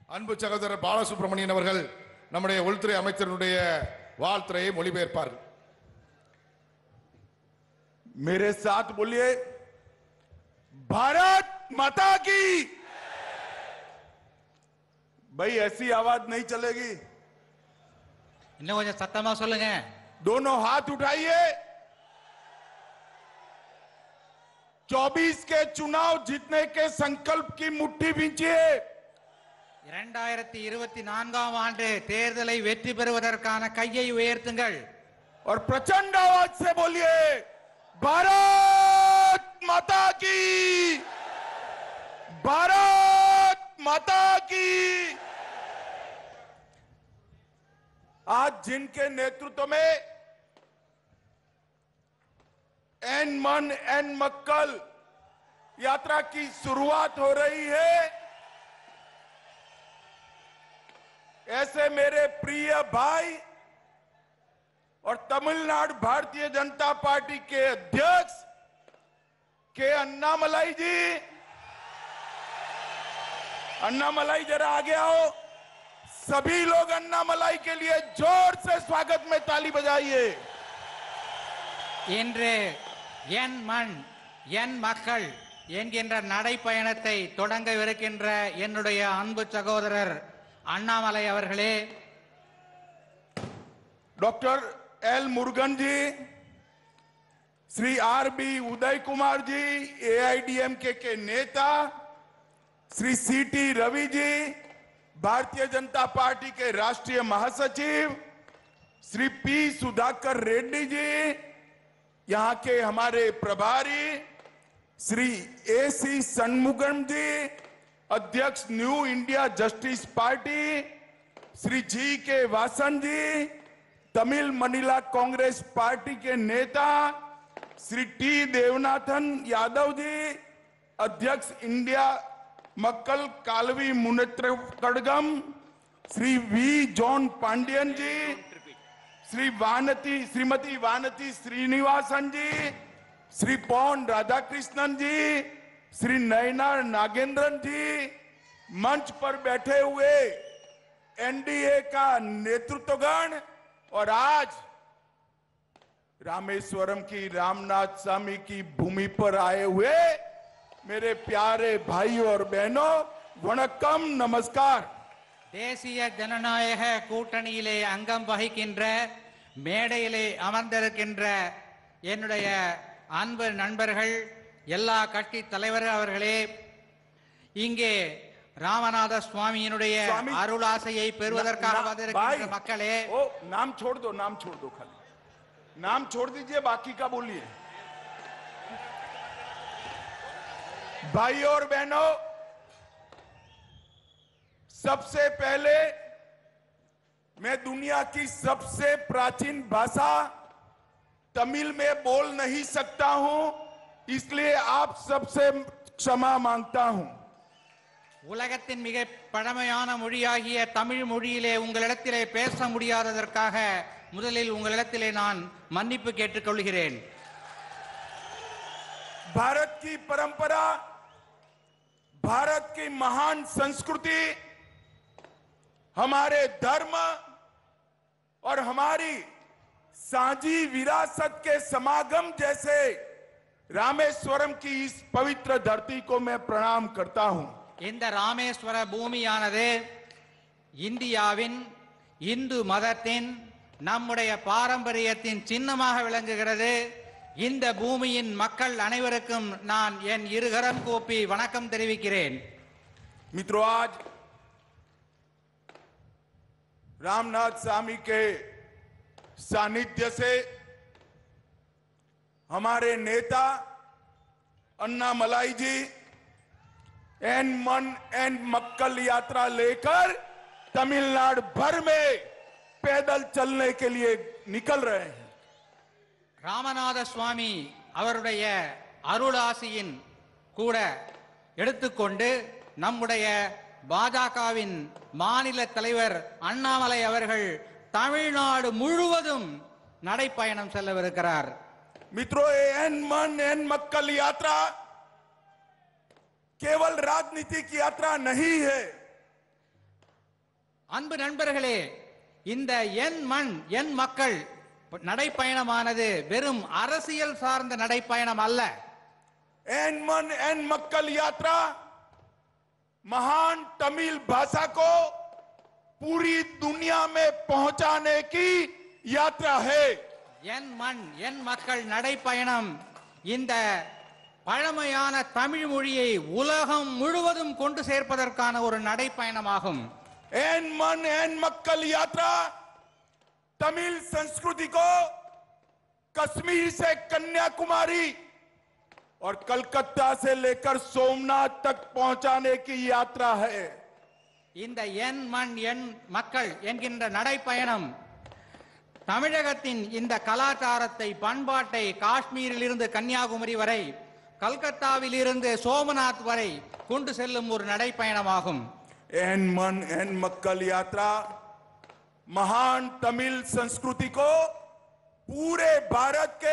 அன்பு சகோதரர் பாலசுப்ரமணியன் அவர்கள் நம்முடைய உள்துறை அமைச்சருடைய வாழ்த்துறையை மொழிபெயர்ப்பார்கள் मेरे साथ बोलिए भारत माता की भाई ऐसी आवाज नहीं चलेगी இன்னும் கொஞ்சம் சத்தமா சொல்லுங்க दोनों हाथ उठाइए 24 के चुनाव जीतने के संकल्प की मुट्ठी बींचिए இரண்டாயிரத்தி இருபத்தி நான்காம் ஆண்டு தேர்தலை வெற்றி பெறுவதற்கான கையை உயர்த்துங்கள் और प्रचंड आवाज से बोलिए भारत माता की भारत माता की आज जिनके नेतृत्व में एन मन एन मक्कल यात्रा की शुरुआत हो रही है ऐसे मेरे प्रिय भाई और तमिलनाडु भारतीय जनता पार्टी के अध्यक्ष के अन्नामलाई जी अन्नामलाई जरा आगे आओ सभी लोग अन्नामलाई के लिए जोर से स्वागत में ताली बजाइए இன்று என் மண் என் மக்கள் என்கின்ற நடைப்பயணத்தை தொடங்கவிருக்கின்ற என்னுடைய அன்பு சகோதரர் அண்ணாமலை அவர்களே doctor L Murugan ji Shri R B Uday Kumar ji AIADMK के नेता श्री सी टी रवि जी भारतीय जनता पार्टी के राष्ट्रीय महासचिव श्री पी सुधाकर रेड्डी जी यहाँ के हमारे प्रभारी श्री ए सी सन्मुगम जी अध्यक्ष new India justice party Shri G K Vasan ji Tamil Manila Congress party के नेता श्री टी देवनाथन यादव जी अध्यक्ष India Makkal Kalvi Munnetra Kazhagam Shri V John Pandian ji Shri Vanathi Shrimati Vanathi Srinivasan ji Shri Pon Radhakrishnan जी श्री नयना नागेंद्रन जी मंच पर बैठे हुए एनडीए का नेतृत्वगण और आज रामेश्वरम की रामनाथ स्वामी की भूमि पर आए हुए मेरे प्यारे भाइयों और बहनों वणक्कम नमस्कार தேசிய ஜனநாயக கூட்டணியிலே அங்கம் வகிக்கின்ற மேடையிலே அமர்ந்திருக்கின்ற என்னுடைய அன்பு நண்பர்கள் எல்லா கட்சி தலைவர்கள் அவர்களே இங்கே ராமநாத சுவாமியினுடைய சுவாமி, அருளாசையை பெறுவதற்காக ना- வந்திருக்கின்ற மக்களே ओ नाम छोड़ दो नाम छोड़ दो खाली नाम छोड़ दीजिए बाकी का बोलिए भाई और बहनों सबसे पहले मैं दुनिया की सबसे प्राचीन भाषा तमिल में बोल नहीं सकता हूं इसलिए आप सबसे क्षमा मांगता हूं உலகத்தின் மிக பழமையான மொழியாகிய தமிழ் மொழியிலே உங்களிடத்திலே பேச முடியாததற்காக முதலில் உங்களிடத்திலே நான் மன்னிப்பு கேட்டுக்கொள்கிறேன் भारत की परंपरा भारत की महान संस्कृति हमारे धर्म और हमारी साझी विरासत के समागम जैसे रामेश्वरम की इस पवित्र धरती को मैं प्रणाम करता हूं இந்த ராமேஸ்வர பூமியானது இந்தியாவின் இந்து மதத்தின் நம்முடைய பாரம்பரியத்தின் சின்னமாக விளங்குகிறது இந்த பூமியின் மக்கள் அனைவருக்கும் நான் என் இருகரம் கூப்பி வணக்கம் தெரிவிக்கிறேன் मित्रों आज रामनाथ स्वामी के सानिध्य से हमारे नेता अन्ना मलाई जी एन मन एन मक्कल यात्रा लेकर तमिलनाडु भर में पैदल चलने के लिए निकल रहे हैं ராமநாத சுவாமி அவருடைய அருளாசியின் கூட எடுத்துக்கொண்டு நம்முடைய பாஜகவின் மாநில தலைவர் அண்ணாமலை அவர்கள் தமிழ்நாடு முழுவதும் நடைப்பயணம் செல்லவிருக்கிறார் मित्रों ये एन मन एन मक्कल यात्रा केवल राजनीतिक यात्रा नहीं है அன்பு நண்பர்களே இந்த என் மண் என் மக்கள் நடைப்பயணமானது வெறும் அரசியல் சார்ந்த நடைப்பயணம் அல்ல एन मन एन मक्कल यात्रा महान तमिल भाषा को पूरी दुनिया में पहुंचाने की यात्रा है என் மண் என் மக்கள் நடைப்பயணம் இந்த பழமையான தமிழ் மொழியை உலகம் முழுவதும் கொண்டு சேர்ப்பதற்கான ஒரு நடைப்பயணமாகும் एन मन एन मक्कल यात्रा तमिल संस्कृति को कश्मीर से कन्याकुमारी और कलकत्ता से लेकर सोमनाथ तक पहुंचाने की यात्रा है இந்த என் மண் என் மக்கள் என்கின்ற நடைப்பயணம் தமிழகத்தின் இந்த கலாச்சாரத்தை பண்பாட்டை காஷ்மீரில் இருந்து கன்னியாகுமரி வரை கல்கத்தாவில் இருந்து சோமநாத் வரை கொண்டு செல்லும் ஒரு நடைப்பயணமாகும் एन मन एन मक्कल यात्रा महान तमिल संस्कृति को पूरे भारत के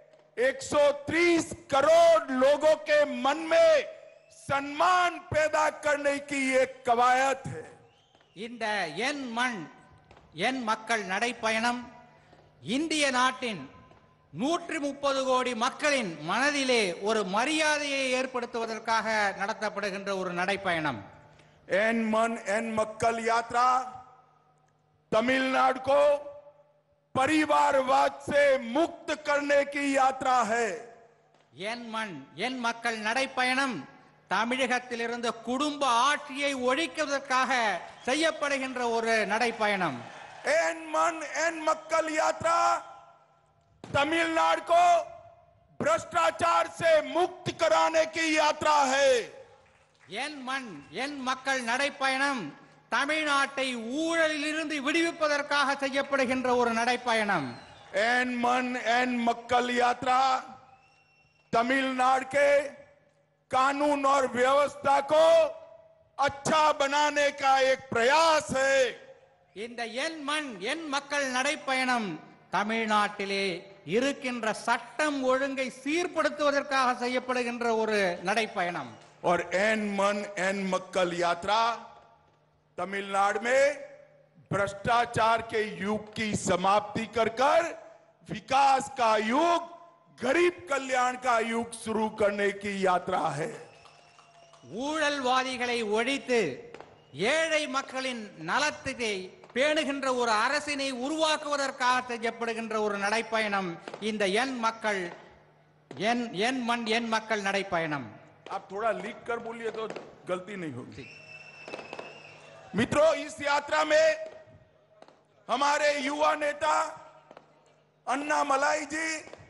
130 करोड़ लोगों के मन में सम्मान पैदा करने की एक कवायद है இந்த என் மண் என் மக்கள் நடைப்பயணம் இந்திய நாட்டின் நூற்றி முப்பது கோடி மக்களின் மனதிலே ஒரு மரியாதையை ஏற்படுத்துவதற்காக நடத்தப்படுகின்ற ஒரு நடைப்பயணம் एन मन एन मक्कल यात्रा तमिलनाडु को परिवारवाद से मुक्त करने की यात्रा है என் மண் என் மக்கள் நடைப்பயணம் தமிழகத்திலிருந்து குடும்ப ஆட்சியை ஒழிக்குவதற்காக செய்யப்படுகின்ற ஒரு நடைப்பயணம் एन मन एन मक्कल यात्रा तमिलनाडु को भ्रष्टाचार से मुक्त कराने की यात्रा है என் மண் என் மக்கள் நடைப்பயணம் தமிழ்நாட்டை ஊழலிலிருந்து விடுவிப்பதற்காக செய்யப்படுகின்ற ஒரு நடைப்பயணம் एन मन एन मक्कल यात्रा तमिलनाडु के कानून और व्यवस्था को अच्छा बनाने का एक प्रयास है இந்த என் மண் என் மக்கள் நடைப்பயணம் தமிழ்நாட்டிலே இருக்கின்ற சட்டம் ஒழுங்கை சீர்படுத்துவதற்காக செய்யப்படுகின்ற ஒரு நடைப்பயணம் और एन मन एन मक्कल यात्रा तमिलनाडु में भ्रष्टाचार के युग की समाप्ति कर कर विकास का युग गरीब कल्याण का युग शुरू करने की यात्रा है ஊழல்வாதிகளை ஒழித்து ஏழை மக்களின் நலத்தை பேணுகின்ற ஒரு அரசினை உருவாக்குவதற்காக செய்யப்படுகின்ற ஒரு நடைப்பயணம் இந்த என் மக்கள் என் என் மண் என் மக்கள் நடைப்பயணம் आप थोड़ा लिख कर बोलिए तो गलती नहीं होगी मित्रों इस यात्रा में हमारे युवा नेता अन्ना मलाई जी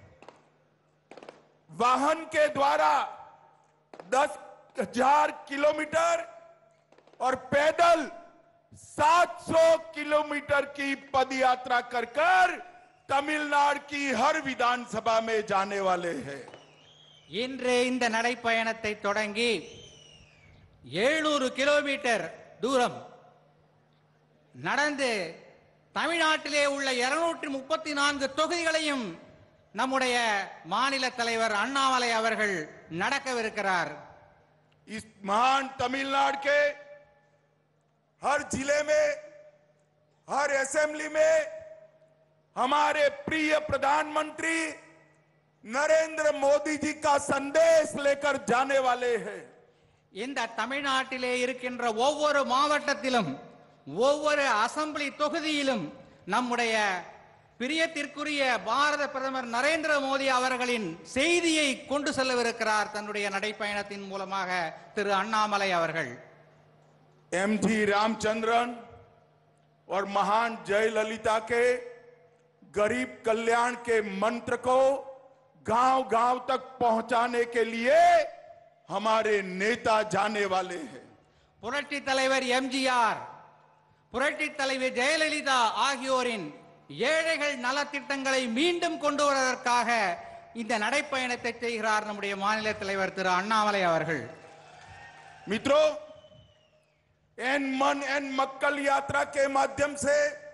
वाहन के द्वारा दस हजार किलोमीटर और पैदल 700 किलोमीटर की पद यात्रा कर कर तमिलनाडु की हर विधानसभा में जाने वाले हैं இன்று இந்த நடைப்பயணத்தை தொடங்கி எழுநூறு கிலோமீட்டர் தூரம் நடந்து தமிழ்நாட்டிலே உள்ள இருநூற்றி முப்பத்தி நான்கு தொகுதிகளையும் நம்முடைய மாநில தலைவர் அண்ணாமலை அவர்கள் நடக்கவிருக்கிறார் इस महान तमिलनाडु के हर जिले में हर असेंबली में हमारे प्रिय प्रधानमंत्री नरेंद्र मोदी जी का संदेश लेकर जाने वाले हैं இந்த தமிழ்நாட்டிலே இருக்கின்ற ஒவ்வொரு மாவட்டத்திலும் ஒவ்வொரு அசெம்பிளி தொகுதியிலும் நம்முடைய பிரியத்திற்குரிய பாரத பிரதமர் நரேந்திர மோடி அவர்களின் செய்தியை கொண்டு செல்லவிருக்கிறார் தன்னுடைய நடைப்பயணத்தின் மூலமாக திரு அண்ணாமலை அவர்கள் एम जी रामचंद्रन और महान जयललिता के गरीब कल्याण के मंत्र को गांव गांव तक पहुंचाने के लिए हमारे नेता जाने वाले हैं புரட்சி தலைவர் எம்ஜிஆர் புரட்சி தலைவர் ஜெயலலிதா ஆகியோரின் ஏழைகள் நலத்திட்டங்களை மீண்டும் கொண்டு வருவதற்காக இந்த நடைப்பயணத்தை செய்கிறார் நம்முடைய மாநில தலைவர் திரு அண்ணாமலை அவர்கள் मित्रों एन मन एन मक्कल यात्रा के माध्यम से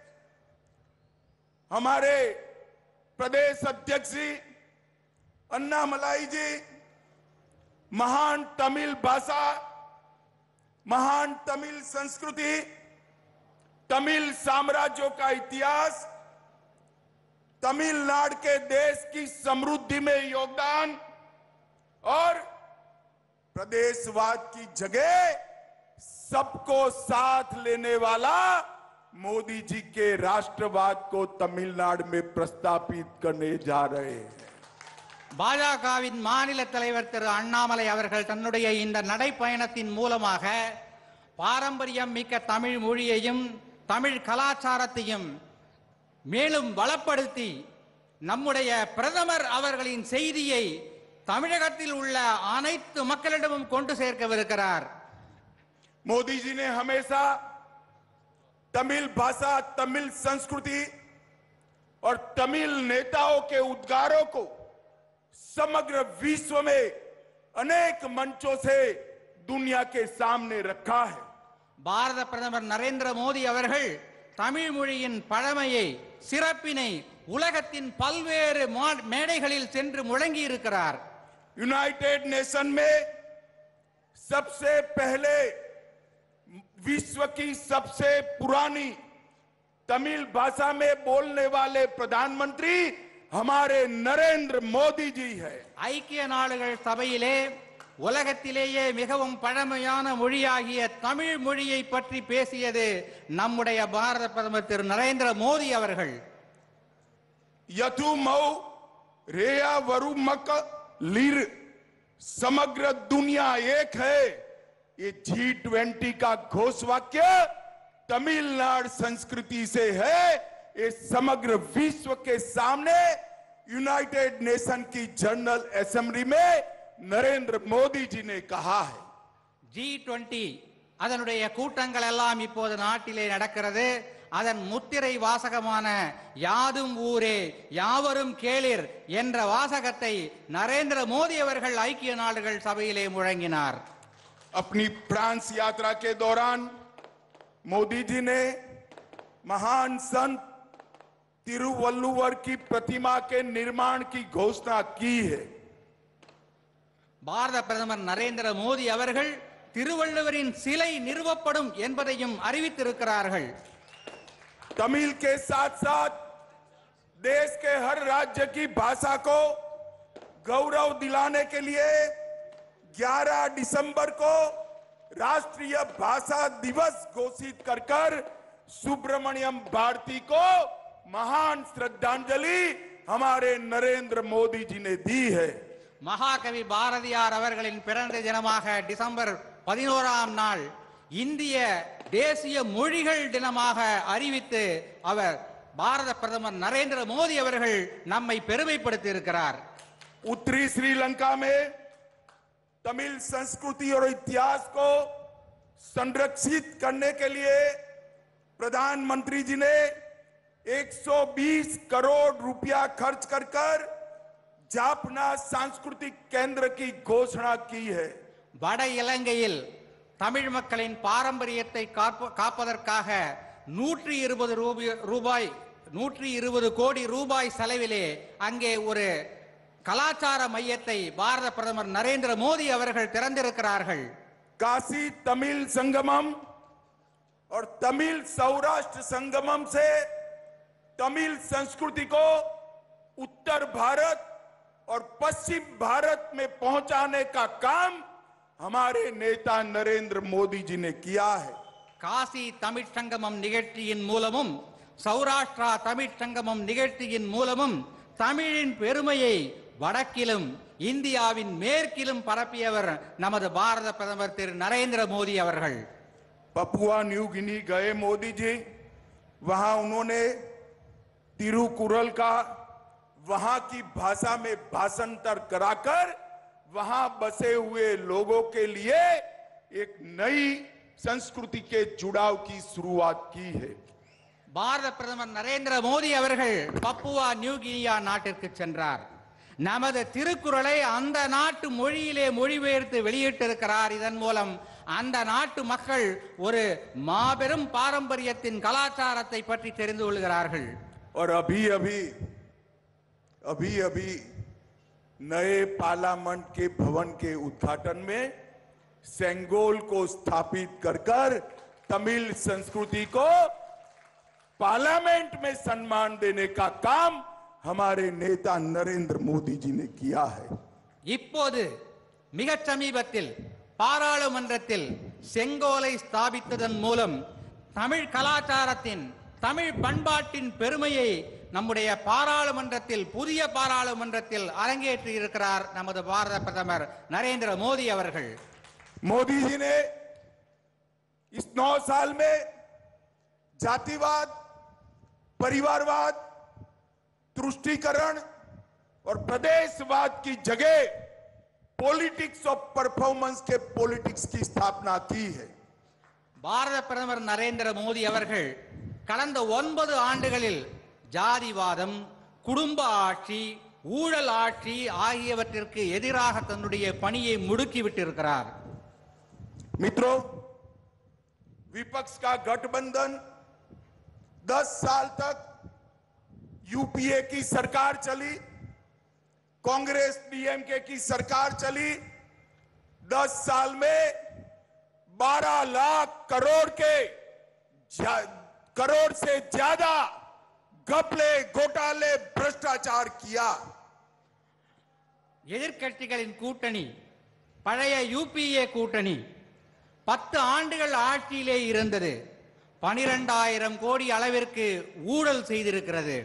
हमारे प्रदेश अध्यक्ष जी अन्ना मलाई जी महान तमिल भाषा महान तमिल संस्कृति तमिल साम्राज्यों का इतिहास तमिलनाडु के देश की समृद्धि में योगदान और प्रदेशवाद की जगह सबको साथ लेने वाला मोदी जी के राष्ट्रवाद को तमिलनाडु में प्रस्तापित करने जा रहे हैं பாஜகவின் மாநில தலைவர் திரு அண்ணாமலை அவர்கள் தன்னுடைய இந்த நடைப்பயணத்தின் மூலமாக பாரம்பரியம் மிக்க தமிழ் மொழியையும் தமிழ் கலாச்சாரத்தையும் மேலும் வளப்படுத்தி நம்முடைய பிரதமர் அவர்களின் செய்தியை தமிழகத்தில் உள்ள அனைத்து மக்களிடமும் கொண்டு சேர்க்கவிருக்கிறார் मोदी जी ने हमेशा तमिल भाषा तमिल संस्कृति और तमिल नेताओं के उद्गारों को समग्र विश्व में अनेक मंचों से दुनिया के सामने रखा है பாரத பிரதமர் நரேந்திர மோடி அவர்கள் தமிழ் மொழியின் பழமையை சிறப்பினை உலகத்தின் பல்வேறு மா- மேடைகளில் சென்று முழங்கி இருக்கிறார் यूनाइटेड नेशन में सबसे पहले विश्व की सबसे पुरानी तमिल भाषा में बोलने वाले प्रधानमंत्री हमारे नरेंद्र मोदी जी है ஐக்கிய நாடுகள் சபையிலே உலகத்திலேயே மிகவும் பழமையான மொழியாகிய தமிழ் மொழியை பற்றி பேசியது நம்முடைய பாரத பிரதமர் திரு நரேந்திர மோடி அவர்கள் यथु मऊ रेया वरुमक लीर समग्र दुनिया एक है ये जी ट्वेंटी का घोष वाक्य तमिलनाडु संस्कृति से है ये समग्र विश्व के सामने यूनाइटेड नेशन की जनरल असेंबली में नरेंद्र मोदी जी ने कहा है ஜி டுவெண்ட்டி அதனுடைய கூட்டங்கள் எல்லாம் இப்போது நாட்டிலே நடக்கிறது அதன் முத்திரை வாசகமான யாதும் ஊரே யாவரும் கேளிர் என்ற வாசகத்தை நரேந்திர மோடி அவர்கள் ஐக்கிய நாடுகள் சபையிலே முழங்கினார் अपनी फ्रांस यात्रा के दौरान मोदी जी ने महान संत तिरुवल्लुवर की प्रतिमा के निर्माण की घोषणा की है பாரத பிரதமர் நரேந்திர மோடி அவர்கள் திருவள்ளுவரின் சிலை நிறுவப்படும் என்பதையும் அறிவித்திருக்கிறார்கள் तमिल के साथ साथ देश के हर राज्य की भाषा को गौरव दिलाने के लिए 11 दिसंबर को राष्ट्रीय भाषा दिवस घोषित कर कर सुब्रमण्यम भारती को महान श्रद्धांजलि हमारे नरेंद्र मोदी जी ने दी है மகாகவி பாரதியார் அவர்களின் பிறந்த தினமாக டிசம்பர் பதினோராம் நாள் இந்திய தேசிய மொழிகள் தினமாக அறிவித்து அவர் பாரத பிரதமர் நரேந்திர மோடி அவர்கள் நம்மை பெருமைப்படுத்தி இருக்கிறார் उत्तरी श्रीलंका में तमिल संस्कृति और इतिहास को संरक्षित करने के लिए प्रधानमंत्री जी ने 120 करोड़ रुपया खर्च कर कर जापना सांस्कृतिक केंद्र की घोषणा की है வட இலங்கையில் தமிழ் மக்களின் பாரம்பரியத்தை காப்ப- காப்பதற்காக நூற்றி இருபது ரூபாய் நூற்றி இருபது கோடி ரூபாய் செலவிலே அங்கே ஒரு கலாச்சார மையத்தை பாரத பிரதமர் நரேந்திர மோடி அவர்கள் திறந்திருக்கிறார்கள் काशी तमिल संगमम और तमिल सौराष्ट्र संगमम से तमिल संस्कृति को उत्तर भारत और पश्चिम भारत में पहुंचाने का काम हमारे नेता नरेंद्र मोदी जी ने किया है காசி தமிழ்ச் சங்கமம் நிகழ்ச்சியின் மூலமும் சௌராஷ்டிரா தமிழ்ச் சங்கமம் நிகழ்ச்சியின் மூலமும் தமிழின் பெருமையை வடக்கிலும் இந்தியாவின் மேற்கிலும் பரப்பியவர் நமது பாரத பிரதமர் திரு நரேந்திர மோடி அவர்கள் पपुआ न्यू गिनी गए मोदी जी वहां उन्होंने तिरुकुरल का वहां की भाषा में भाषांतर कराकर वहां बसे हुए लोगों के लिए एक नई संस्कृति के जुड़ाव की शुरुआत की है பாரத பிரதமர் நரேந்திர மோடி அவர்கள் பப்புவா நியூ கினியா நாட்டிற்கு சென்றார் நமது திருக்குறளை அந்த நாட்டு மொழியிலே மொழிபெயர்த்து வெளியிட்டிருக்கிறார் இதன் மூலம் அந்த நாட்டு மக்கள் ஒரு மாபெரும் பாரம்பரியத்தின் கலாச்சாரத்தை பற்றி தெரிந்து கொள்கிறார்கள் और अभी अभी अभी अभी नए पार्लियामेंट के भवन के उद्घाटन में सेंगोल को स्थापित कर कर तमिल संस्कृति को पार्लियामेंट में सम्मान देने का काम हमारे नेता नरेंद्र मोदी जी ने किया है இப்போது மிகச் சமீபத்தில் பாராளுமன்றத்தில் செங்கோலை ஸ்தாபித்ததன் மூலம் தமிழ் கலாச்சாரத்தின் தமிழ் பண்பாட்டின் பெருமையை நம்முடைய பாராளுமன்றத்தில் புதிய பாராளுமன்றத்தில் அரங்கேற்றி இருக்கிறார் நமது பாரத பிரதமர் நரேந்திர மோடி அவர்கள் मोदी जी ने इस नौ साल में जातिवाद परिवारवाद तुष्टीकरण और प्रदेशवाद की जगह पॉलिटिक्स ऑफ परफॉर्मेंस के पॉलिटिक्स की स्थापना की है பாரத பிரதமர் நரேந்திர மோடி அவர்கள் கடந்த ஒன்பது ஆண்டுகளில் ஜாதிவாதம் குடும்ப ஆட்சி ஊழல் ஆட்சி ஆகியவற்றிற்கு எதிராக தன்னுடைய பணியை முடுக்கிவிட்டிருக்கிறார் मित्रों विपक्ष का गठबंधन 10 साल तक यूपीए की सरकार चली कांग्रेस डीएमके की सरकार चली 10 साल में 12 लाख करोड़ के ज्या- करोड़ से ज्यादा घपले घोटाले भ्रष्टाचार किया எதிர்க்கட்சிகளின் கூட்டணி பழைய யூபிஏ கூட்டணி பத்து ஆண்டுகள் ஆட்சியிலே இருந்தது பனிரெண்டாயிரம் கோடி அளவிற்கு ஊழல் செய்திருக்கிறது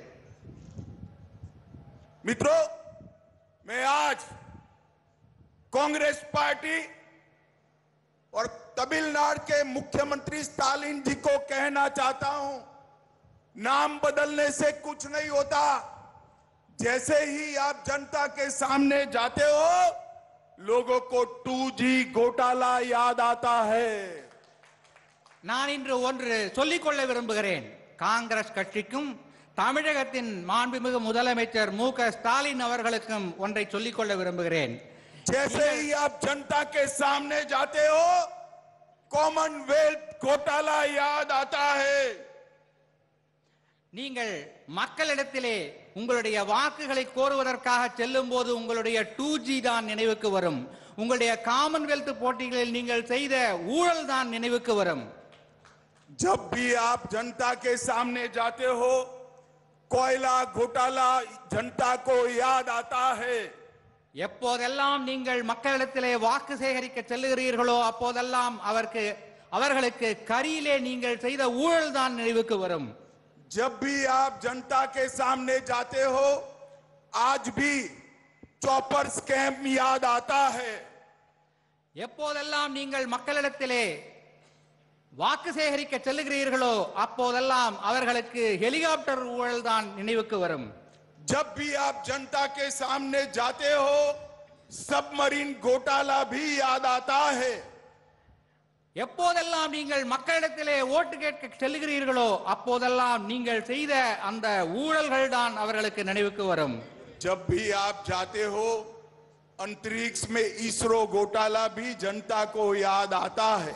मित्रों मैं आज कांग्रेस पार्टी और तमिलनाडु के मुख्यमंत्री स्टालिन जी को कहना चाहता हूं नाम बदलने से कुछ नहीं होता जैसे ही आप जनता के सामने जाते हो लोगों को 2G घोटाला याद आता है நான் இன்று ஒன்று சொல்லிக்கொள்ள விரும்புகிறேன் காங்கிரஸ் கட்சிக்கும் தமிழகத்தின் மாண்புமிகு முதலமைச்சர் மு க ஸ்டாலின் அவர்களுக்கும் ஒன்றை சொல்லிக்கொள்ள விரும்புகிறேன் जैसे ही आप जनता के सामने जाते हो कॉमनवेल्थ घोटाला याद आता है நீங்கள் மக்களிடத்திலே உங்களுடைய வாக்குகளை கோருவதற்காக செல்லும் போது உங்களுடைய டூ ஜி தான் நினைவுக்கு வரும் உங்களுடைய காமன்வெல்த் போட்டிகளில் நீங்கள் செய்த ஊழல் தான் நினைவுக்கு வரும் जब भी आप जनता के सामने जाते हो कोयला घोटाला जनता को याद आता है எப்போதெல்லாம் நீங்கள் மக்களிடத்திலே வாக்கு சேகரிக்க செல்லுகிறீர்களோ அப்போதெல்லாம் அவருக்கு அவர்களுக்கு கரியிலே நீங்கள் செய்த ஊழல் தான் நினைவுக்கு வரும் जब भी आप जनता के सामने जाते हो आज भी चौपर स्कैम याद आता है எப்போதெல்லாம் நீங்கள் மக்களிடத்திலே வாக்கு சேகரிக்க செல்லுகிறீர்களோ அப்போதெல்லாம் அவர்களுக்கு ஹெலிகாப்டர் ஊழல் தான் நினைவுக்கு வரும் जब भी आप जनता के सामने जाते हो सबमरीन घोटाला भी याद आता है எப்போதெல்லாம் நீங்கள் மக்களிடத்திலே ஓட்டு கேட்க செல்லுகிறீர்களோ அப்போதெல்லாம் நீங்கள் செய்த அந்த ஊழல்கள் தான் அவர்களுக்கு நினைவுக்கு வரும் जब भी आप जाते हो अंतरिक्ष में इसरो घोटाला भी जनता को याद आता है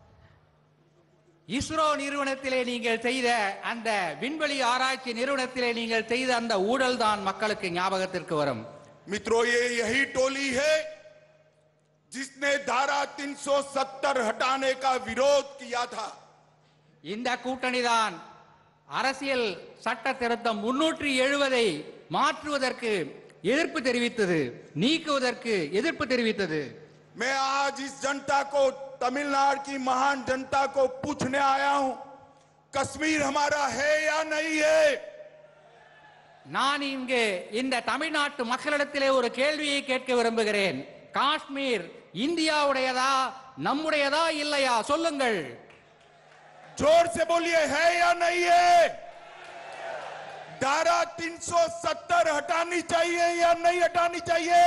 இஸ்ரோ நிறுவனத்திலே நீங்கள் செய்த அந்த விண்வெளி ஆராய்ச்சி நிறுவனத்திலே நீங்கள் செய்த அந்த ஊழல் தான் மக்களுக்கு ஞாபகத்திற்கு வரும் मित्रों ये यही टोली है जिसने धारा 370 हटाने का विरोध किया था இந்த கூட்டணி தான் அரசியல் சட்ட திருத்தம் முன்னூற்றி எழுபதை மாற்றுவதற்கு எதிர்ப்பு தெரிவித்தது நீக்குவதற்கு எதிர்ப்பு தெரிவித்தது मैं आज इस जनता को तमिलनाडु की महान जनता को पूछने आया हूं कश्मीर हमारा है या नहीं है நான் இங்கு இந்த தமிழ்நாட்டு மக்களிடத்திலே ஒரு கேள்வியை கேட்க விரும்புகிறேன் காஷ்மீர் இந்தியாவுடையதா நம்முடையதா இல்லையா சொல்லுங்கள் जोर से बोलिए है या नहीं है धारा 370 हटानी चाहिए या नहीं हटानी चाहिए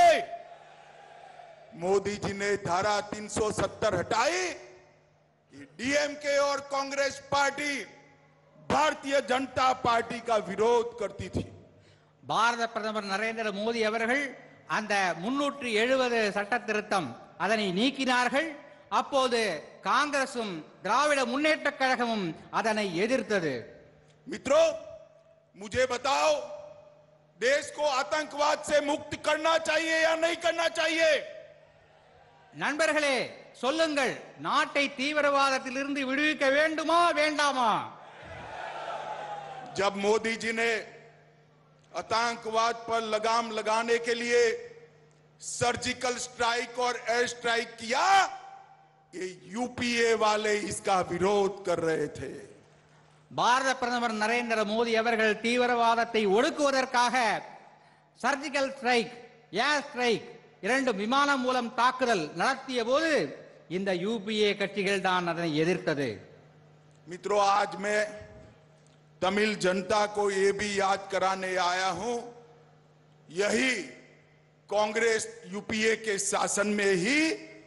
मोदी जी ने धारा 370 हटाई कि डीएमके और कांग्रेस पार्टी भारतीय जनता पार्टी का विरोध करती थी பாரத பிரதமர் நரேந்திர மோடி அவர்கள் அந்த முன்னூற்றி எழுபது சட்ட திருத்தம் அதனை நீக்கினார்கள் அப்போது காங்கிரசும் திராவிட முன்னேற்ற கழகமும் அதனை எதிர்த்தது मित्रों मुझे बताओ देश को आतंकवाद से मुक्त करना चाहिए या नहीं करना चाहिए நண்பர்களே சொல்லுங்கள் நாட்டை தீவிரவாதத்திலிருந்து விடுவிக்க வேண்டுமா வேண்டாமா जब मोदी जी ने आतंकवाद पर लगाम लगाने के लिए सर्जिकल स्ट्राइक और एयर स्ट्राइक किया ये यूपीए वाले इसका विरोध कर रहे थे பாரத பிரதமர் நரேந்திர மோடி அவர்கள் தீவிரவாதத்தை ஒடுக்குவதற்காக சர்ஜிக்கல் ஸ்ட்ரைக் ஏர் ஸ்ட்ரைக் இரண்டு விமானம் மூலம் தாக்குதல் நடத்திய போது இந்த யூபிஏ கட்சிகள் தான் அதனை எதிர்த்தது मित्रों आज मैं तमिल जनता को ये भी याद कराने आया हूं यही कांग्रेस यूपीए के शासन में ही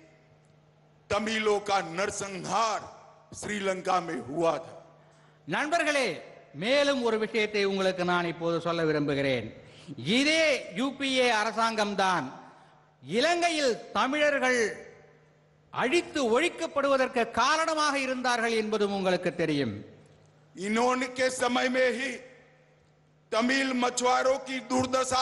तमिलों का नरसंहार श्रीलंका में हुआ था நண்பர்களே மேலும் ஒரு விஷயத்தை உங்களுக்கு நான் இப்போது சொல்ல விரும்புகிறேன் இதே யூபிஏ அரசாங்கம்தான் இலங்கையில் தமிழர்கள் அழித்து ஒழிக்கப்படுவதற்கு காரணமாக இருந்தார்கள் என்பதும் உங்களுக்கு தெரியும் इन्होंने के समय में ही तमिल मछुआरों की दुर्दशा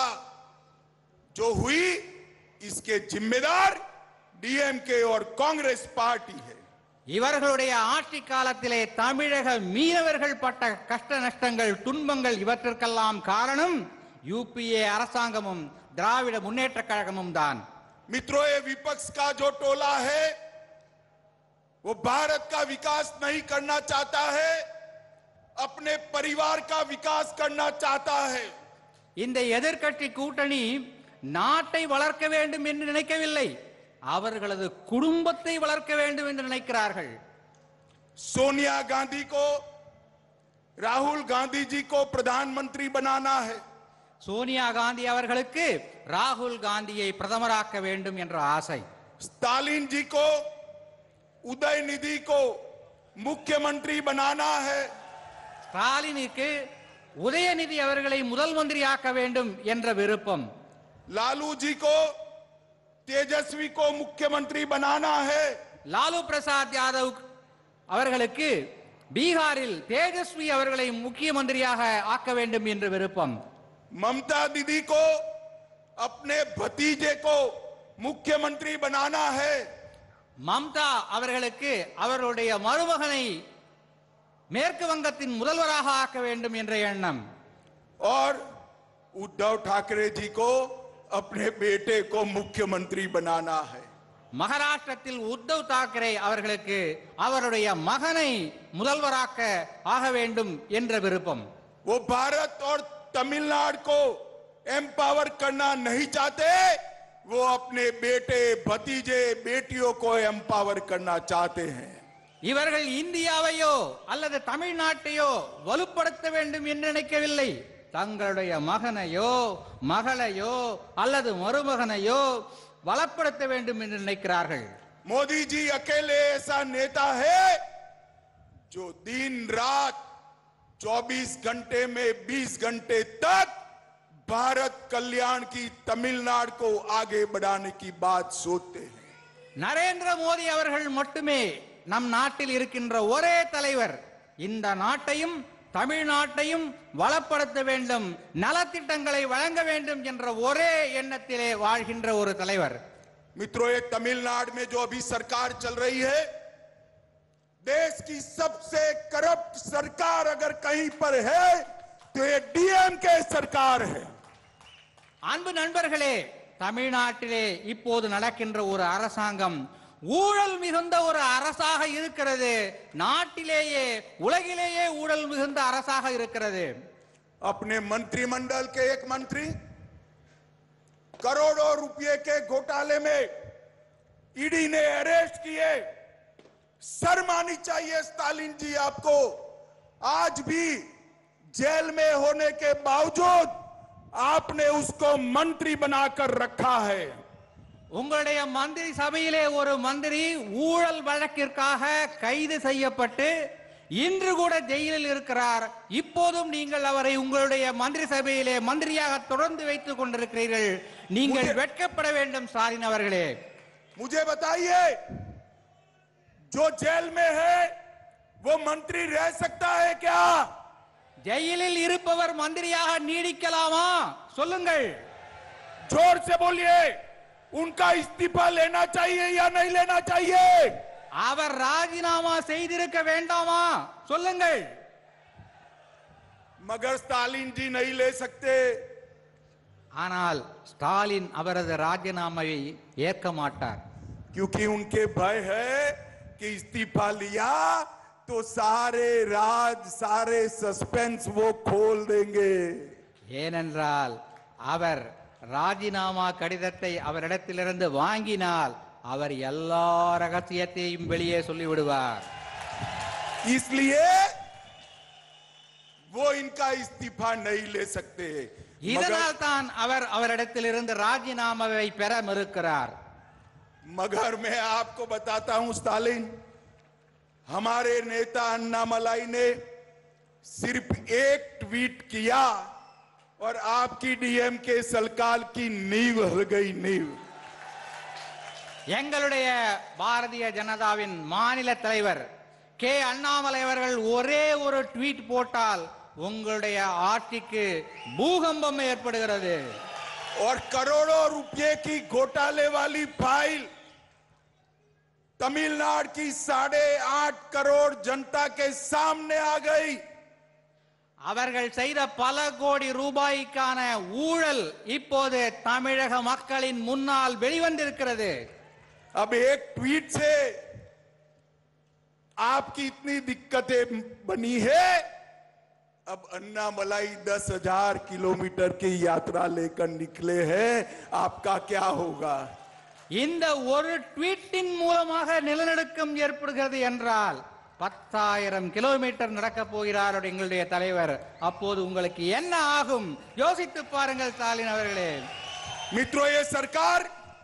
जो हुई इसके जिम्मेदार डीएमके और कांग्रेस पार्टी है இவர்களுடைய ஆட்சி காலத்திலே தமிழக மீனவர்கள் பட்ட கஷ்ட நஷ்டங்கள் துன்பங்கள் இவற்றிற்கெல்லாம் காரணம் யூபிஏ அரசாங்கமும் திராவிட முன்னேற்ற கழகமும் தான் मित्रों ये विपक्ष का जो टोला है वो भारत का विकास नहीं करना चाहता है अपने परिवार का विकास करना चाहता है இந்த எதிர்க்கட்சி கூட்டணி நாட்டை வளர்க்க வேண்டும் என்று நினைக்கவில்லை அவர்களது குடும்பத்தை வளர்க்க வேண்டும் என்று நினைக்கிறார்கள் सोनिया गांधी को राहुल गांधी जी को प्रधानमंत्री बनाना है சோனியா காந்தி அவர்களுக்கு ராகுல் காந்தியை பிரதமராக்க வேண்டும் என்ற ஆசை स्टालिन जी को उदय निधि को मुख्यमंत्री बनाना है ஸ்டாலினுக்கு உதயநிதி அவர்களை முதல் மந்திரியாக்க வேண்டும் என்ற விருப்பம் लालू जी को तेजस्वी को मुख्यमंत्री बनाना है லாலு பிரசாத் யாதவ் அவர்களுக்கு பீகாரில் தேஜஸ்வி அவர்களை முக்கிய மந்திரியாக ஆக்க வேண்டும் என்று விருப்பம் ममता दीदी को अपने भतीजे को मुख्यमंत्री बनाना है மம்தா அவர்களுக்கு அவருடைய மருமகனை மேற்கு வங்கத்தின் முதல்வராக ஆக்க வேண்டும் என்ற எண்ணம் और उद्धव ठाकरे जी को अपने बेटे को मुख्यमंत्री बनाना है மகாராஷ்டிரத்தில் உத்தவ் தாக்கரே அவர்களுக்கு அவருடைய மகனை முதல்வராக்க ஆக வேண்டும் என்ற விருப்பம் वो भारत और तमिलनाडु को एम्पावर करना नहीं चाहते वो अपने बेटे भतीजे बेटियों को एम्पावर करना चाहते हैं இவர்கள் இந்தியாவையோ அல்லது தமிழ்நாட்டையோ வலுப்படுத்த வேண்டும் என்று நினைக்கவில்லை தங்களுடைய மகனையோ மகளையோ அல்லது மருமகனையோ வளப்படுத்த வேண்டும் என்று நினைக்கிறார்கள் मोदी जी अकेले ऐसा नेता है जो दिन रात 24 घंटे में 20 घंटे तक भारत कल्याण की तमिलनाडु को आगे बढ़ाने की बात सोचते हैं நரேந்திர மோடி அவர்கள் மட்டுமே நம் நாட்டில் இருக்கின்ற ஒரே தலைவர் இந்த நாட்டையும் தமிழ்நாட்டையும் வளப்படுத்த வேண்டும் நலத்திட்டங்களை வழங்க வேண்டும் என்ற ஒரே எண்ணத்திலே வாழ்கின்ற ஒரு தலைவர் मित्रों ये तमिलनाडु में जो अभी सरकार चल रही है देश की सबसे करप्ट सरकार अगर कहीं पर है तो ये डीएम के सरकार है அன்பு நண்பர்களே தமிழ்நாட்டிலே இப்போது நடக்கின்ற ஒரு அரசாங்கம் ஊழல் மிகுந்த ஒரு அரசாக இருக்கிறது நாட்டிலேயே உலகிலேயே ஊழல் மிகுந்த அரசாக இருக்கிறது अपने मंत्रिमंडल के एक मंत्री करोड़ों रुपए के घोटाले में ईडी ने अरेस्ट किए शर्म आनी चाहिए स्टालिन जी आपको आज भी जेल में होने के बावजूद आपने उसको मंत्री बनाकर रखा है உங்களுடைய மந்திரி சபையிலே ஒரு மந்திரி ஊழல் வழக்கிற்காக கைது செய்யப்பட்டு இன்று கூட ஜெயிலில் இருக்கிறார் இப்போதும் நீங்கள் அவரை உங்களுடைய மந்திரி சபையிலே மந்திரியாக தொடர்ந்து வைத்துக் கொண்டிருக்கிறீர்கள் நீங்கள் முझे- வெட்கப்பட வேண்டும் ஸ்டாலின் அவர்களே मुझे बताइए जो जेल में है वो मंत्री रह सकता है क्या ஜெயிலில் இருப்பவர் மந்திரியாக நீடிக்கலாமா சொல்லுங்கள் जोर से बोलिए उनका इस्तीफा लेना चाहिए या नहीं लेना चाहिए அவர் ராஜினாமா செய்திருக்க வேண்டாமா சொல்லுங்கள் मगर स्टालिन जी नहीं ले सकते ஆனால் ஸ்டாலின் அவரது ராஜினாமாவை ஏற்க மாட்டார் क्योंकि उनके भय है कि इस्तीफा लिया तो सारे राज सारे सस्पेंस वो खोल देंगे ஏனென்றால் அவர் ராஜினாமா கடிதத்தை அவரிடத்திலிருந்து வாங்கினால் அவர் எல்லா ரகசியத்தையும் வெளியே சொல்லிவிடுவார் इसलिए वो इनका इस्तीफा नहीं ले सकते मगर, இதனால் தான் அவர் அவரிடத்திலிருந்து ராஜினாமாவை பெற மறுக்கிறார் मगर मैं आपको बताता हूं स्टालिन हमारे नेता अन्ना मलाई ने सिर्फ एक ट्वीट किया और आपकी डीएम के सलकाल की नींव हल गई नींव எங்களுடைய பாரதிய ஜனதாவின் மாநில தலைவர் கே அண்ணாமலை அவர்கள் ஒரே ஒரு ட்வீட் போட்டால் உங்களுடைய ஆட்சிக்கு பூகம்பம் ஏற்படுகிறது और करोड़ों रुपए की घोटाले वाली फाइल तमिलनाडु की साढ़े आठ करोड़ जनता के सामने आ गई அவர்கள் செய்த பல கோடி ரூபாய்க்கான ஊழல் இப்போது தமிழக மக்களின் முன்னால் வெளிவந்திருக்கிறது अब एक ट्वीट से आपकी इतनी दिक्कतें बनी है अब अन्ना मलाई दस हजार किलोमीटर की यात्रा लेकर निकले हैं आपका क्या होगा இந்த ஒரு ட்வீட்டின் மூலமாக நிலநடுக்கம் ஏற்படுகிறது என்றால் பத்தாயிரம் கிலோமீட்டர் நடக்கப் போகிறார் எங்களுடைய தலைவர் அப்போது உங்களுக்கு என்ன ஆகும் யோசித்து பாருங்கள் ஸ்டாலின் அவர்களே मित्रों ये सरकार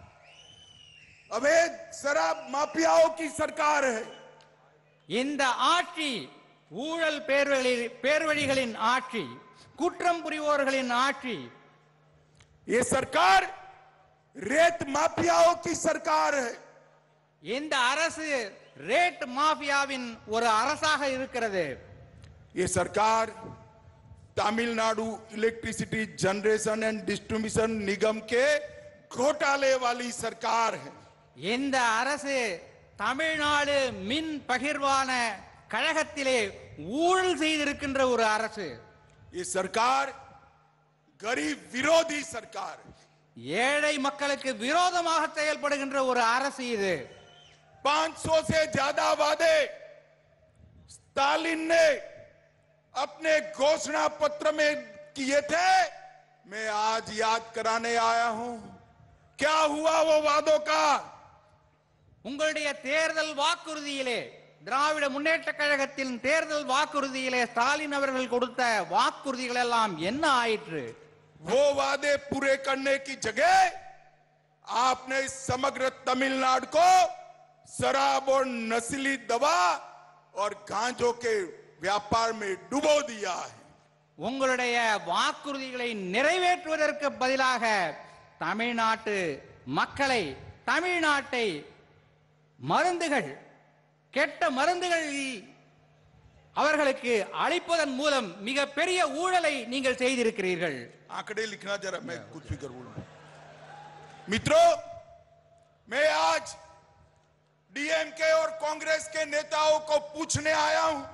अवैध शराब माफियाओं की सरकार है இந்த ஆட்சி ஊழல் பேர்வழி பேர்வழிகளின் ஆட்சி குற்றம் புரிவோர்களின் ஆட்சி ये सरकार रेत माफियाओं की सरकार है இந்த அரசு ரேட் மாஃபியாவின் ஒரு அரசாக இருக்கிறது ये सरकार Tamil Nadu electricity generation and distribution निगम के घोटाले वाली सरकार है இந்த அரசு தமிழ்நாடு மின் பகிர்வான கழகத்திலே ஊழல் செய்திருக்கின்ற ஒரு அரசு ये सरकार गरीब विरोधी सरकार है ஏழை மக்களுக்கு விரோதமாக செயல்படுகின்ற ஒரு அரசு இது 500 से ज्यादा वादे स्टालिन ने अपने घोषणा पत्र में किए थे मैं आज याद कराने आया हूं क्या हुआ वो वादों का உங்களுடைய தேர்தல் வாக்குறுதியிலே திராவிட முன்னேற்ற கழகத்தின் தேர்தல் வாக்குறுதியிலே ஸ்டாலின் அவர்கள் கொடுத்த வாக்குறுதிகள் எல்லாம் என்ன ஆயிற்று वो वादे पूरे करने की जगह आपने समग्र तमिलनाडु को शराब और नस्ली दवा और गांजों के व्यापार में डुबो दिया है உங்களுடைய வாக்குறுதிகளை நிறைவேற்றுவதற்கு பதிலாக தமிழ்நாட்டு மக்களை தமிழ்நாட்டை மருந்துகள் கெட்ட மருந்துகள் அவர்களுக்கு அளிப்பதன் மூலம் மிக பெரிய ஊழலை நீங்கள் செய்திருக்கிறீர்கள் आंकड़े लिखना जरा मैं कुछ फिक्र बोलूं मित्रों मैं आज डीएमके और कांग्रेस के नेताओं को पूछने आया हूं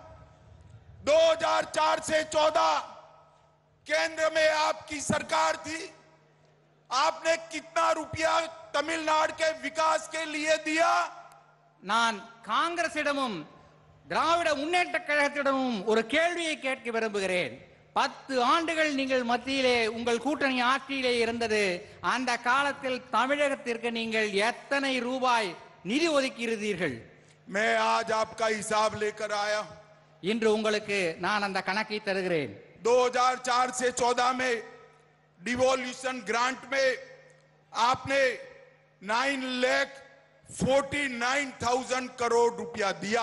2004 से 14 केंद्र में आपकी सरकार थी आपने कितना रुपया तमिलनाडु के विकास के लिए दिया நான் காங்கிரசிடமும் திராவிட முன்னேற்ற கழகத்திடமும் ஒரு கேள்வியை கேட்க விரும்புகிறேன் பத்து ஆண்டுகள் நீங்கள் மத்தியிலே உங்கள் கூட்டணி ஆட்சியிலே இருந்தது அந்த காலத்தில் தமிழகத்திற்கு நீங்கள் எத்தனை ரூபாய் நிதி ஒதுக்கியிருந்தீர்கள் मैं आज आपका हिसाब लेकर आया हूं இன்று உங்களுக்கு நான் அந்த கணக்கை தருகிறேன் 2004 से 14 में डिवोल्यूशन ग्रांट में आपने 9 लाख 49,000 करोड़ रुपया दिया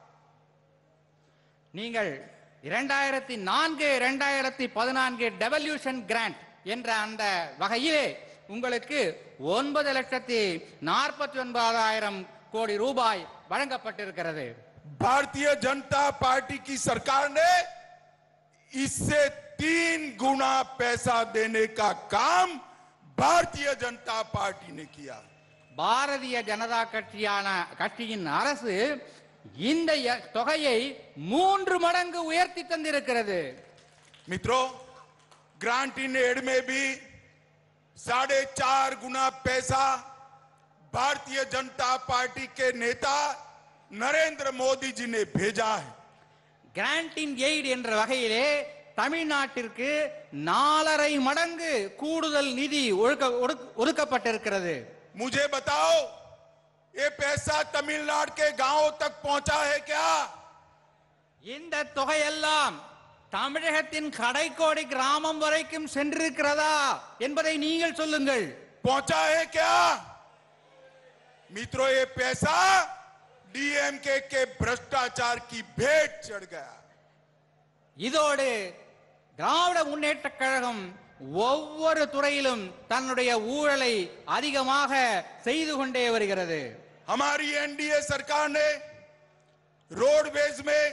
நீங்கள் இரண்டாயிரத்தி நான்கு இரண்டாயிரத்தி பதினான்கு டெவல்யூஷன் கிராண்ட் என்ற அந்த வகையிலே உங்களுக்கு ஒன்பது லட்சத்தி நாற்பத்தி ஒன்பதாயிரம் கோடி ரூபாய் வழங்கப்பட்டிருக்கிறது भारतीय जनता पार्टी की सरकार ने इससे तीन गुना पैसा देने का काम भारतीय जनता पार्टी ने किया பாரதிய ஜனதா கட்சியான கட்சியின் அரசு இந்த ய- தொகையை மூன்று மடங்கு உயர்த்தி தந்திருக்கிறது मित्रों ग्रांट इन एड में भी साढ़े चार गुना पैसा भारतीय जनता पार्टी के नेता नरेंद्र मोदी जी ने भेजा है கிராண்ட் இன் எய்ட் என்ற வகையிலே தமிழ்நாட்டிற்கு நாலரை மடங்கு கூடுதல் நிதி ஒழுக்க ஒடுக்க- ஒதுக்கப்பட்டிருக்கிறது मुझे बताओ ये पैसा तमिलनाडु के गांवों तक पहुंचा है क्या இந்த தொகையெல்லாம் தமிழகத்தின் கடைக்கோடி கிராமம் வரைக்கும் சென்றிருக்கிறதா என்பதை நீங்கள் சொல்லுங்கள் पहुंचा है क्या मित्रों ये पैसा डीएमके के भ्रष्टाचार की भेंट चढ़ गया இதோடு திராவிட முன்னேற்ற கழகம் ஒவ்வொரு துறையிலும் தன்னுடைய ஊழலை அதிகமாக செய்து கொண்டே வருகிறது हमारी एनडीए सरकार ने रोडवेज में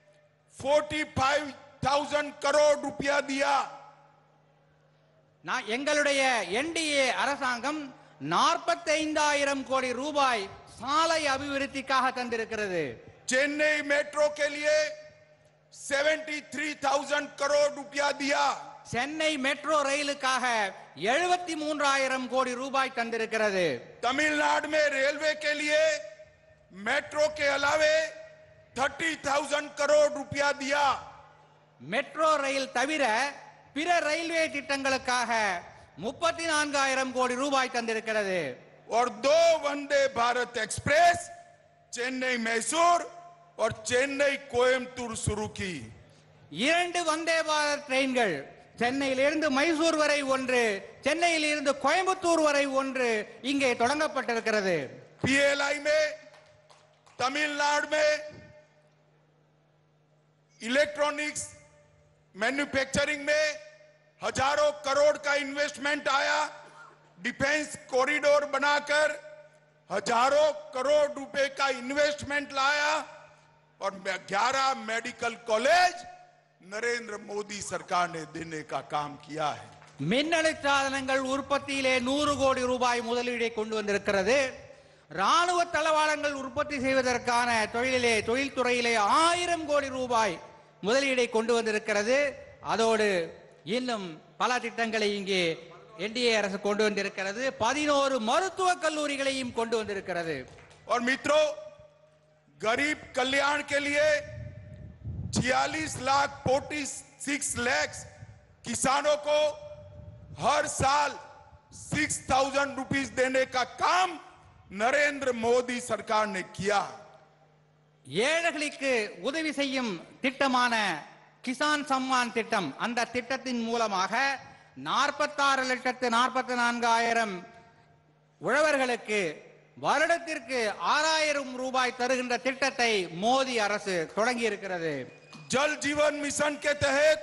45,000 करोड़ रुपया दिया நான் எங்களுடைய என்டிஏ அரசாங்கம் 45000 கோடி ரூபாய் சாலை அபிவிருத்திக்காக தந்திருக்கிறது चेन्नई मेट्रो के लिए 73,000 करोड़ रुपया दिया சென்னை மெட்ரோ ரயிலுக்காக எழுபத்தி மூன்றாயிரம் கோடி ரூபாய் தந்திருக்கிறது तमिलनाडु में रेलवे के लिए मेट्रो के अलावे 30,000 करोड़ रुपया दिया மெட்ரோ ரயில் தவிர பிற ரயில்வே திட்டங்களுக்காக முப்பத்தி நான்காயிரம் கோடி ரூபாய் தந்திருக்கிறது और दो वंदे भारत एक्सप्रेस चेन्नई मैसूर और चेन्नई कोयम्बतूर शुरू की இரண்டு வந்தே பாரத் ட்ரெயின்கள் சென்னையிலிருந்து மைசூர் வரை ஒன்று சென்னையிலிருந்து கோயம்புத்தூர் வரை ஒன்று இங்கே தொடங்கப்பட்டிருக்கிறது पीएलआई में तमिलनाडु में इलेक्ट्रॉनिक्स मैन्युफैक्चरिंग में हजारों करोड़ का इन्वेस्टमेंट आया डिफेंस कॉरिडोर बनाकर हजारों करोड़ रुपए का इन्वेस्टमेंट लाया और 11 मेडिकल कॉलेज नरेंद्र मोदी सरकार ने देने का काम किया है மின்னணு சாதனங்கள் உற்பத்தியிலே நூறு கோடி ரூபாய் முதலீடை கொண்டு வந்திருக்கிறது ராணுவ தளவாடங்கள் உற்பத்தி செய்வதற்கான தொழிலிலே தொழில்துறையிலே ஆயிரம் கோடி ரூபாய் முதலீடை கொண்டு வந்திருக்கிறது அதோடு இன்னும் பல திட்டங்களை இங்கே என்டிஏ அரசு கொண்டு வந்திருக்கிறது பதினோரு மருத்துவக் கல்லூரிகளையும் கொண்டு வந்திருக்கிறது और मित्रों गरीब कल्याण के लिए 46 लाख 46 लैक्स किसानों को हर साल 6000 रुपीस देने का काम नरेंद्र मोदी सरकार ने किया ஏழைகளுக்கு உதவி செய்யும் திட்டமான கிசான் சம்மான் திட்டம் அந்த திட்டத்தின் மூலமாக நாற்பத்தாறு லட்சத்து நாற்பத்தி நான்காயிரம் உழவர்களுக்கு வருடத்திற்கு ஆறாயிரம் ரூபாய் தருகின்ற திட்டத்தை மோடி அரசு தொடங்கி இருக்கிறது जल जीवन मिशन के तहत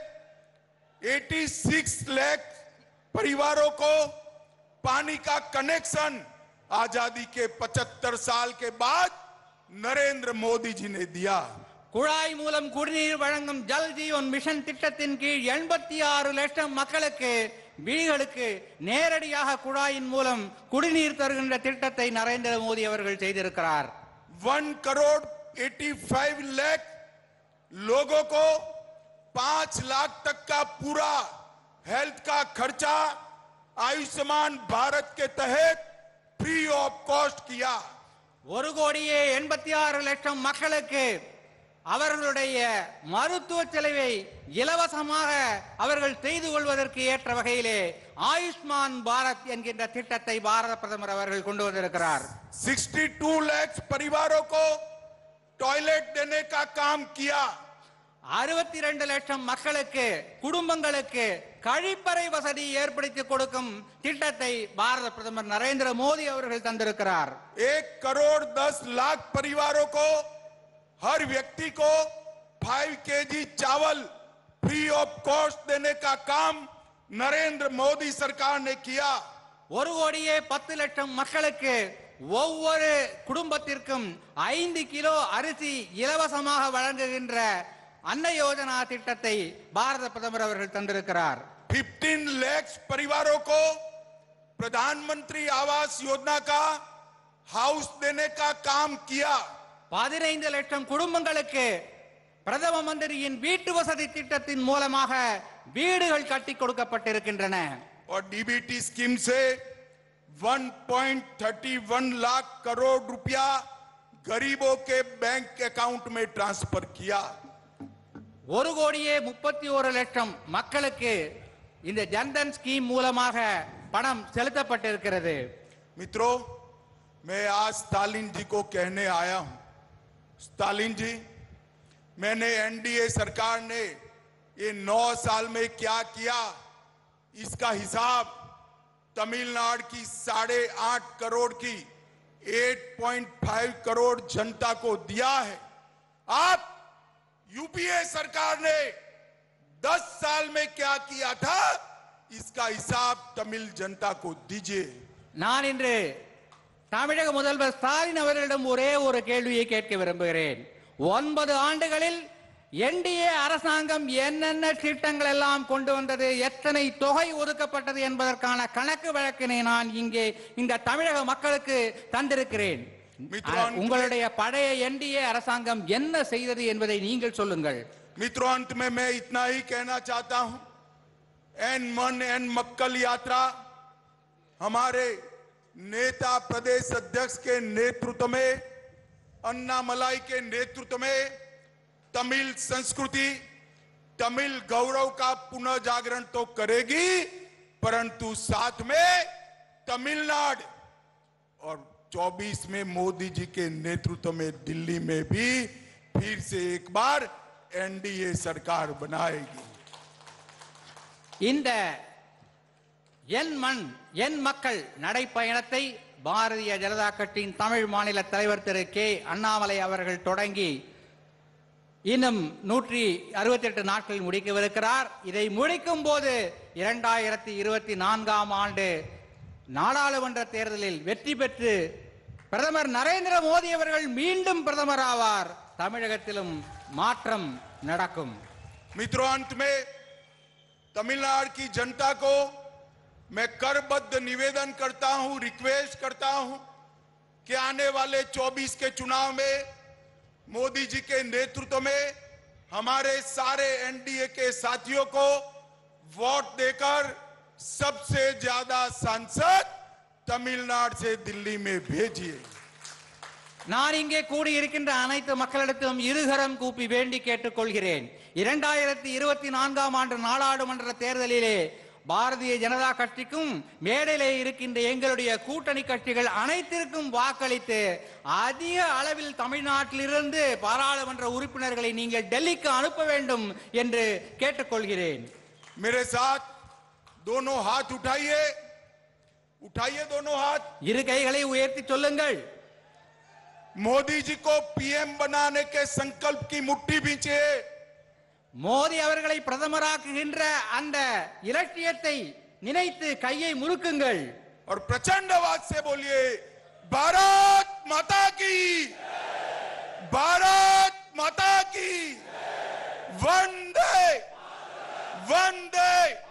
86 लाख परिवारों को पानी का कनेक्शन आजादी के 75 साल के बाद नरेंद्र मोदी जी ने दिया குழாய் மூலம் குடிநீர் வழங்கும் ஜல் ஜீவன் மிஷன் திட்டத்தின் கீழ் எண்பத்தி ஆறு லட்சம் மக்களுக்கு வீடுகளுக்கு நேரடியாக குழாயின் மூலம் குடிநீர் தருகின்ற திட்டத்தை நரேந்திர மோடி அவர்கள் செய்திருக்கிறார் वन करोड़ 85 लाख लोगों को पांच लाख तक का पूरा हेल्थ का खर्चा आयुष्मान भारत के तहत फ्री ऑफ कॉस्ट किया ஒரு கோடியே எண்பத்தி ஆறு லட்சம் மக்களுக்கு அவர்களுடைய மருத்துவ செலவை இலவசமாக அவர்கள் செய்து கொள்வதற்கு ஏற்ற வகையிலே ஆயுஷ்மான் பாரத் என்கின்ற திட்டத்தை பாரத பிரதமர் அவர்கள் கொண்டு வந்திருக்கிறார் 62 लाख परिवारों को टॉयलेट देने का काम किया அறுபத்தி ரெண்டு லட்சம் மக்களுக்கு குடும்பங்களுக்கு கழிப்பறை வசதி ஏற்படுத்தி கொடுக்கும் திட்டத்தை பாரத பிரதமர் நரேந்திர மோடி அவர்கள் தந்திருக்கிறார் एक करोड़ दस लाख परिवारों को हर व्यक्ति को फाइव केजी चावल फ्री ऑफ कॉस्ट देने का काम नरेंद्र मोदी सरकार ने किया ஒரு கோடியே பத்து லட்சம் மக்களுக்கு ஒவ்வொரு குடும்பத்திற்கும் ஐந்து கிலோ அரிசி இலவசமாக வழங்குகின்ற அன்ன யோஜனா திட்டத்தை பாரத பிரதமர் அவர்கள் தந்திருக்கிறார் 15 लाख परिवारों को प्रधानमंत्री आवास योजना का हाउस देने का काम किया பதினைந்து லட்சம் குடும்பங்களுக்கு பிரதம மந்திரியின் வீட்டு வசதி திட்டத்தின் மூலமாக வீடுகள் கட்டி கொடுக்கப்பட்டிருக்கின்றன और डीबीटी स्कीम से 1.31 लाख करोड़ रुपया गरीबों के बैंक अकाउंट में ट्रांसफर किया ஒரு கோடியே முப்பத்தி ஒரு லட்சம் மக்களுக்கு இந்த ஜன்தன் ஸ்கீம் மூலமாக பணம் செலுத்தப்பட்டிருக்கிறது मित्रों मैं आज स्टालिन जी को कहने आया हूं स्टालिन जी मैंने एनडीए सरकार ने ये नौ साल में क्या किया इसका हिसाब तमिलनाडु की साढ़े आठ करोड़ की 8.5 करोड़ जनता को दिया है आप यूपीए सरकार ने 10 साल में क्या किया था इसका हिसाब तमिल जनता को दीजिए நான் இன்று தமிழக முதல்வர் ஸ்டாலின் அவர்களிடம் ஒரே ஒரு கேள்வியை கேட்க விரும்புகிறேன் ஒன்பது ஆண்டுகளில் என்டிஏ அரசாங்கம் என்னென்ன திட்டங்கள் எல்லாம் கொண்டு வந்தது எத்தனை தொகை ஒதுக்கப்பட்டது என்பதற்கான கணக்கு வழக்கினை நான் இங்கே இந்த தமிழக மக்களுக்கு தந்திருக்கிறேன் மித்ரான் உங்களுடைய பழைய என்டிஏ அரசாங்கம் என்ன செய்தது என்பதை நீங்கள் சொல்லுங்கள் मित्रों अंत में मैं इतना ही कहना चाहता हूं एन मन एन मक्कल यात्रा हमारे नेता प्रदेश अध्यक्ष के नेतृत्व में अन्ना मलाई के नेतृत्व में तमिल संस्कृति तमिल गौरव का पुनः जागरण तो करेगी परंतु साथ में तमिलनाडु और 24 में मोदी जी के नेतृत्व में दिल्ली में भी फिर से एक बार एनडीए सरकार बनाएगी இந்த என் மண் என் மக்கள் நடைப்பயணத்தை பாரதிய ஜனதா கட்சியின் தமிழ் மாநில தலைவர் திரு கே அண்ணாமலை அவர்கள் தொடங்கி இன்னும் நூற்றி அறுபத்தி எட்டு நாட்களில் முடிக்கவிருக்கிறார் இதை முடிக்கும் போது இரண்டாயிரத்தி இருபத்தி நான்காம் ஆண்டு நாடாளுமன்ற தேர்தலில் வெற்றி பெற்று பிரதமர் நரேந்திர மோடி அவர்கள் மீண்டும் பிரதமர் ஆவார் தமிழகத்திலும் மாற்றம் நடக்கும் मित्रों अंत में तमिलनाडु की जनता को मैं करबद्ध निवेदन करता हूं रिक्वेस्ट करता हूं कि आने वाले 24 के चुनाव में मोदी जी के नेतृत्व में हमारे सारे एनडीए के साथियों को वोट देकर सबसे ज्यादा सांसद तमिलनाडु से दिल्ली में भेजिए நான் இங்கே கூடியிருக்கின்ற அனைத்து மக்களிடத்திலும் இருகரம் கூப்பி வேண்டி கேட்டுக்கொள்கிறேன் இரண்டாயிரத்தி இருபத்தி நான்காம் ஆண்டு நாடாளுமன்ற தேர்தலிலே பாரதிய ஜனதா கட்சிக்கும் மேடையிலே இருக்கின்ற எங்களுடைய கூட்டணி கட்சிகள் அனைத்திற்கும் வாக்களித்து அதிக அளவில் தமிழ்நாட்டிலிருந்து பாராளுமன்ற உறுப்பினர்களை நீங்கள் டெல்லிக்கு அனுப்ப வேண்டும் என்று கேட்டுக்கொள்கிறேன் मेरे साथ दोनों हाथ उठाइए उठाइए दोनों हाथ இரு கைகளை உயர்த்தி சொல்லுங்கள் मोदी जी को पीएम बनाने के संकल्प की मुट्ठी बींचे மோடி அவர்களை பிரதமராக்குகின்ற அந்த இலட்சியத்தை நினைத்து கையை முறுக்குங்கள் और प्रचंड आवाज से बोलिए भारत माता की भारत माता की वंदे वंदे